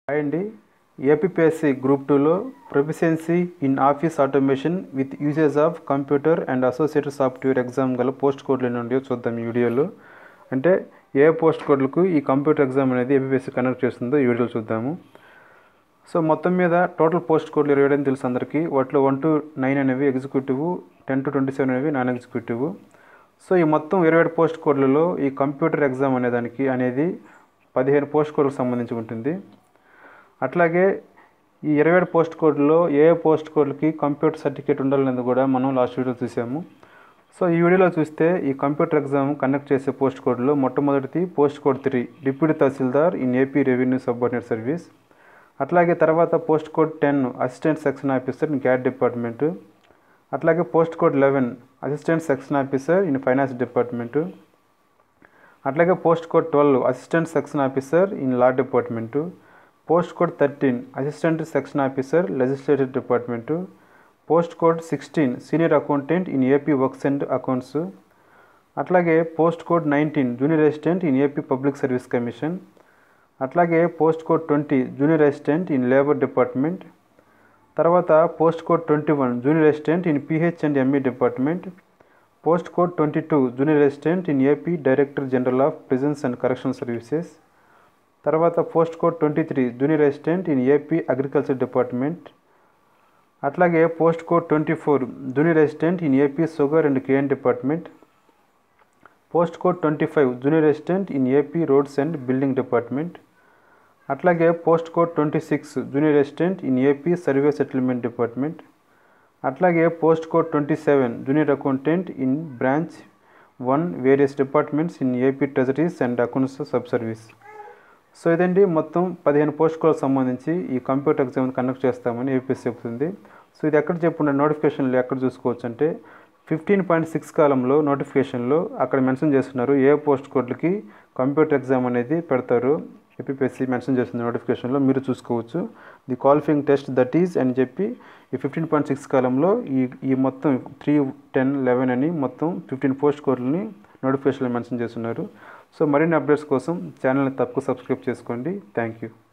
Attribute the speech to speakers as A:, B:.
A: hi అండి APSC group టూలో proficiency in office automation with usage of computer and associated software exam గల post కోడ్లు ఎన్ని ఉన్నాయో చూద్దాం ఈ వీడియోలో అంటే ఏ పోస్ట్ కోడ్లకు ఈ కంప్యూటర్ ఎగ్జామ్ అనేది ఏపీఎస్సి కనెక్ట్ చేస్తుందో ఈ వీడియోలో చూద్దాము సో మొత్తం మీద టోటల్ పోస్ట్ కోడ్లు ఇరవై ఏడు తెలుసు అందరికీ వాటిలో వన్ టు నైన్ అనేవి executive ten to twenty seven అనేవి నాన్ ఎగ్జిక్యూటివ్ సో ఈ మొత్తం ఇరవై ఏడు పోస్ట్ కోడ్లలో ఈ కంప్యూటర్ ఎగ్జామ్ అనే దానికి అనేది పదిహేను పోస్ట్ కోడ్లకు సంబంధించి ఉంటుంది అట్లాగే ఈ ఇరవై ఏడు పోస్ట్ కోడ్లో ఏ ఏ పోస్ట్ కోడ్లకి కంప్యూటర్ సర్టిఫికేట్ ఉండాలనేది కూడా మనం లాస్ట్ వీడియో చూసాము సో ఈ వీడియోలో చూస్తే ఈ కంప్యూటర్ ఎగ్జామ్ కండక్ట్ చేసే పోస్ట్ కోడ్లో మొట్టమొదటిది post code three deputy tahsildar in AP revenue subordinate service అట్లాగే తర్వాత post code ten assistant section officer in cat department అట్లాగే post code eleven assistant section officer in finance department అట్లాగే post code twelve assistant section officer in law department post code thirteen assistant section officer legislative department post code sixteen senior accountant in AP works and accounts అట్లాగే post code nineteen junior assistant in AP public service commission అట్లాగే post code twenty junior assistant in labour department తర్వాత post code twenty one junior assistant in PH and ME department post code twenty two junior assistant in AP director general of prisons and correction services తర్వాత post code twenty three junior assistant in AP agriculture department అట్లాగే post code twenty four junior assistant in AP sugar and KN department post code twenty five junior assistant in AP roads and building department అట్లాగే post code twenty six junior assistant in AP survey settlement department అట్లాగే post code twenty seven junior accountant in branch one various departments in AP treasuries and accounts sub service so ఇదండి మొత్తం పదిహేను post కోడ్లకు సంబంధించి ఈ computer exam conduct చేస్తామని APS చెప్తుంది so ఇది ఎక్కడ చెప్పుండే నోటిఫికేషన్లు ఎక్కడ చూసుకోవచ్చు అంటే ఫిఫ్టీన్ పాయింట్ సిక్స్ కాలంలో నోటిఫికేషన్లో అక్కడ మెన్షన్ చేస్తున్నారు ఏ పోస్ట్ కోడ్లకి కంప్యూటర్ ఎగ్జామ్ అనేది పెడతారు ఏపీఎస్సి మెన్షన్ చేస్తుంది నోటిఫికేషన్లో మీరు చూసుకోవచ్చు the qualifying test that is అని చెప్పి ఈ ఫిఫ్టీన్ పాయింట్ సిక్స్ కాలంలో ఈ ఈ మొత్తం త్రీ టెన్ లెవెన్ అని మొత్తం ఫిఫ్టీన్ పోస్ట్ కోడ్లని నోటిఫికేషన్లో మెన్షన్ చేస్తున్నారు సో మరిన్ని అప్డేట్స్ కోసం ఛానల్ని తప్పక సబ్స్క్రైబ్ చేసుకోండి థ్యాంక్ యూ